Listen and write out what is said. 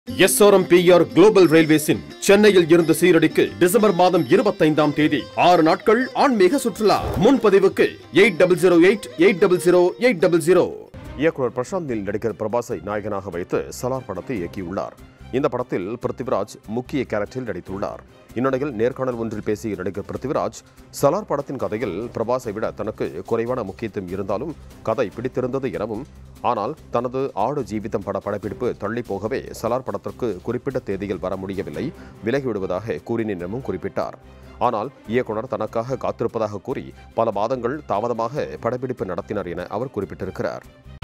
SRMPR global ரயில்வேஸின் சென்னையில் இருந்து சீரடிக்கு December மாதம் இருபத்தைந்தாம் தேதி ஆறு நாட்கள் ஆன்மீக சுற்றுலா முன்பதிவுக்கு eight double zero eight eight double zero eight double zero இயக்குனர் பிரசாந்த் நீல் நடிகர் பிரபாஸை நாயகனாக வைத்து சலார் படத்தை இயக்கியுள்ளார் இந்த படத்தில் பிருத்திவிராஜ் முக்கிய கேரக்டரில் நடித்துள்ளார் இந்நிலையில் நேர்காணல் ஒன்றில் பேசிய நடிகர் பிருத்திவிராஜ் சலார் படத்தின் கதையில் பிரபாஸை விட தனக்கு குறைவான முக்கியத்துவம் இருந்தாலும் கதை பிடித்திருந்தது எனவும் ஆனால் தனது ஆடு ஜீவிதம் பட படப்பிடிப்பு தள்ளி போகவே சலார் படத்திற்கு குறிப்பிட்ட தேதியில் வர முடியவில்லை விலகிவிடுவதாக கூறினேன் எனவும் குறிப்பிட்டார் ஆனால் இயக்குனர் தனக்காக காத்திருப்பதாக கூறி பல மாதங்கள் தாமதமாக படப்பிடிப்பு நடத்தினார் என அவர் குறிப்பிட்டிருக்கிறார்